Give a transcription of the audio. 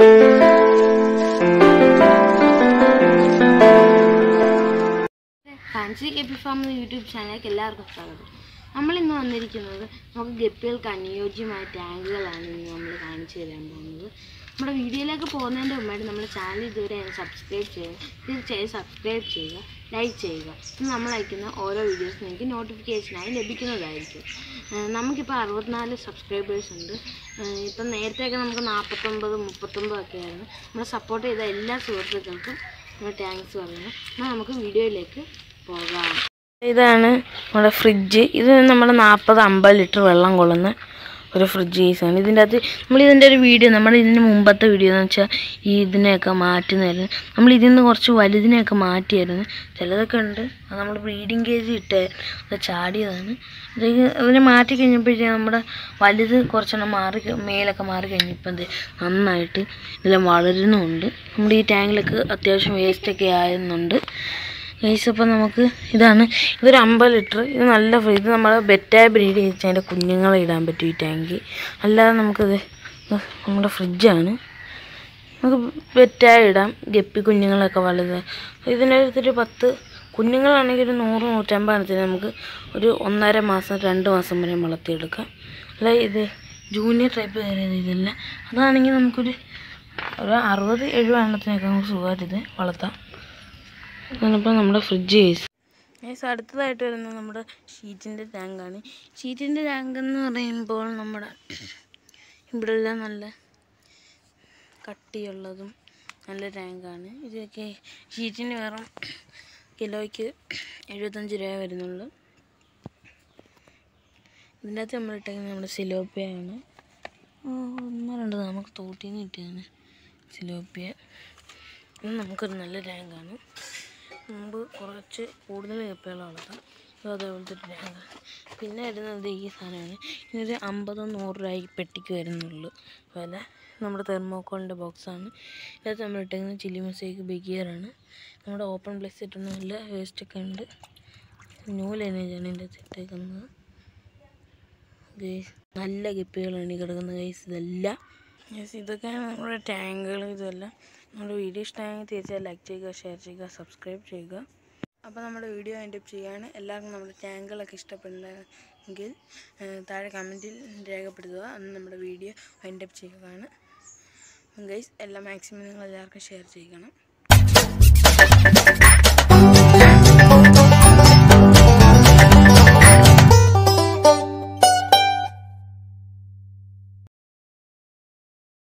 fancy guppy farm എന്ന YouTube ചാനലിലേക്ക് എല്ലാവർക്കും സ്വാഗതം നമ്മൾ ഇന്ന് വന്നിരിക്കുന്നത് നമുക്ക് ഗപ്പികൾക്ക് അനുയോജ്യമായ ടാങ്കുകളാണ് ഇന്ന് നമ്മൾ കാണിച്ചു തരാൻ പോകുന്നത് നമ്മുടെ വീഡിയോയിലേക്ക് പോകുന്നതിൻ്റെ മുമ്പായിട്ട് നമ്മുടെ ചാനൽ ഇതുവരെ സബ്സ്ക്രൈബ് ചെയ്യുക തീർച്ചയായും സബ്സ്ക്രൈബ് ചെയ്യുക ലൈക്ക് ചെയ്യുക ഇന്ന് നമ്മൾ അയക്കുന്ന ഓരോ വീഡിയോസ് നിങ്ങൾക്ക് നോട്ടിഫിക്കേഷനായി ലഭിക്കുന്നതായിരിക്കും ഏഹ് നമുക്കിപ്പോൾ അറുപത്തിനാല് സബ്സ്ക്രൈബേഴ്സ് ഉണ്ട് ഏഹ് ഇപ്പം നേരത്തെയൊക്കെ നമുക്ക് നാൽപ്പത്തൊമ്പത് മുപ്പത്തൊമ്പതൊക്കെ ആയിരുന്നു നമ്മളെ സപ്പോർട്ട് ചെയ്ത എല്ലാ സുഹൃത്തുക്കൾക്കും നമ്മൾ താങ്ക്സ് പറയുന്നു എന്നാൽ നമുക്ക് വീഡിയോയിലേക്ക് പോകാം ഇതാണ് നമ്മുടെ ഫ്രിഡ്ജ് ഇത് നമ്മുടെ നാൽപ്പത് അമ്പത് ലിറ്റർ വെള്ളം കൊള്ളുന്ന ഒരു ഫ്രിഡ്ജ് കേസാണ് ഇതിൻ്റെ അകത്ത് നമ്മൾ ഇതിൻ്റെ ഒരു വീഡിയോ നമ്മുടെ ഇതിന് മുമ്പത്തെ വീഡിയോ എന്ന് വെച്ചാൽ ഈ ഇതിനെയൊക്കെ മാറ്റുന്നതായിരുന്നു നമ്മൾ ഇതിൽ നിന്ന് കുറച്ച് വലുതിനെയൊക്കെ മാറ്റിയായിരുന്നു ചിലതൊക്കെ ഉണ്ട് അത് നമ്മൾ ബ്രീഡിങ് കേജ് ഇട്ട് അത് ചാടിയതാണ് ഇത് അതിനെ മാറ്റി കഴിഞ്ഞപ്പോഴത്തേക്കും നമ്മുടെ വലുത് കുറച്ചെണ്ണം മാറി ക- മേലൊക്കെ മാറി കഴിഞ്ഞപ്പോൾ ഇത് നന്നായിട്ട് ഇതെല്ലാം വളരുന്നുമുണ്ട് നമ്മുടെ ഈ ടാങ്കിലൊക്കെ അത്യാവശ്യം വേസ്റ്റൊക്കെ ആകുന്നുണ്ട് ഗൈസ് അപ്പോൾ നമുക്ക് ഇതാണ് ഇതൊരു അമ്പത് ലിറ്റർ ഇത് നല്ല ഫ്രീ ഇത് നമ്മൾ ബെറ്റായ ബ്രീഡ് ചെയ്യിച്ച് അതിൻ്റെ കുഞ്ഞുങ്ങളെ ഇടാൻ പറ്റും ഈ ടാങ്കിൽ അല്ലാതെ നമുക്കിത് ഇത് നമ്മുടെ ഫ്രിഡ്ജാണ് നമുക്ക് ബെറ്റായ ഇടാം ഗപ്പി കുഞ്ഞുങ്ങളൊക്കെ വലുത് ഇതിനകത്തൊരു പത്ത് കുഞ്ഞുങ്ങളാണെങ്കിൽ ഒരു നൂറ് നൂറ്റമ്പതിനത്തിന് നമുക്ക് ഒരു ഒന്നര മാസം രണ്ട് മാസം വരെ വളർത്തിയെടുക്കാം അല്ല ഇത് ജൂനിയർ ടൈപ്പ് കയറിയത് ഇതല്ല അതാണെങ്കിൽ നമുക്കൊരു ഒരു അറുപത് എഴുപത് എണ്ണത്തിനൊക്കെ നമുക്ക് സുഖമായിട്ട് ഇത് വളർത്താം ഇതാണിപ്പോൾ നമ്മുടെ ഫ്രിഡ്ജ് കേസ് കേസ് അടുത്തതായിട്ട് വരുന്നത് നമ്മുടെ ഷീറ്റിൻ്റെ ടാങ്കാണ് ഷീറ്റിൻ്റെ ടാങ്ക് എന്ന് പറയുമ്പോൾ നമ്മുടെ ഇവിടെല്ലാം നല്ല കട്ടിയുള്ളതും നല്ല ടാങ്കാണ് ഇതൊക്കെ ഷീറ്റിന് വേറെ കിലോയ്ക്ക് എഴുപത്തഞ്ച് രൂപ വരുന്നുള്ളൂ ഇതിൻ്റെ അകത്ത് നമ്മൾ ഇട്ടേക്കുന്നത് നമ്മുടെ സിലോപ്പിയാണ് ഒന്നോ രണ്ടോ നമുക്ക് തോട്ടിൽ നിന്ന് കിട്ടിയതാണ് സിലോപ്പിയ ഇത് നമുക്കൊരു നല്ല ടാങ്കാണ് മുമ്പ് കുറച്ച് കൂടുതൽ കപ്പകൾ വളർത്താം ഇത് അതേപോലത്തെ ഒരു ടാങ്കാണ് പിന്നെ വരുന്നത് ഈ സാധനമാണ് ഇതൊരു അമ്പതോ നൂറ് രൂപയ്ക്ക് പെട്ടിക്ക് വരുന്നുള്ളൂ വില നമ്മുടെ തെർമോക്കോളിൻ്റെ ബോക്സാണ് ഇതിനകത്ത് നമ്മൾ ഇട്ടേക്കുന്നത് ചില്ലി മൊസൈക്ക് ബിഗിയറാണ് നമ്മുടെ ഓപ്പൺ പ്ലേസ് ഇട്ടുന്ന നല്ല വേസ്റ്റൊക്കെ ഉണ്ട് നൂല് തന്നെയാണ് ഇതിൻ്റെ അകത്ത് ഇട്ടേക്കുന്നത് ഗൈസ് നല്ല ഗപ്പികളാണ് ഈ കിടക്കുന്ന ഗൈസ് ഇതെല്ലാം ഗൈസ് ഇതൊക്കെയാണ് നമ്മുടെ ടാങ്കുകൾ ഇതെല്ലാം നമ്മുടെ വീഡിയോ ഇഷ്ടമായെങ്കിൽ തീർച്ചയായും ലൈക്ക് ചെയ്യുക ഷെയർ ചെയ്യുക സബ്സ്ക്രൈബ് ചെയ്യുക അപ്പോൾ നമ്മുടെ വീഡിയോ അതിൻ്റെ ചെയ്യാണ് എല്ലാവർക്കും നമ്മുടെ ടാങ്കുകളൊക്കെ ഇഷ്ടപ്പെടുന്നെങ്കിൽ ഏഹ്, താഴെ കമൻറ്റിൽ രേഖപ്പെടുത്തുക അന്ന് നമ്മുടെ വീഡിയോ അതിൻ്റെ ചെയ്യുകയാണ് ഗൈസ് എല്ലാം മാക്സിമം നിങ്ങൾ എല്ലാവർക്കും ഷെയർ ചെയ്യണം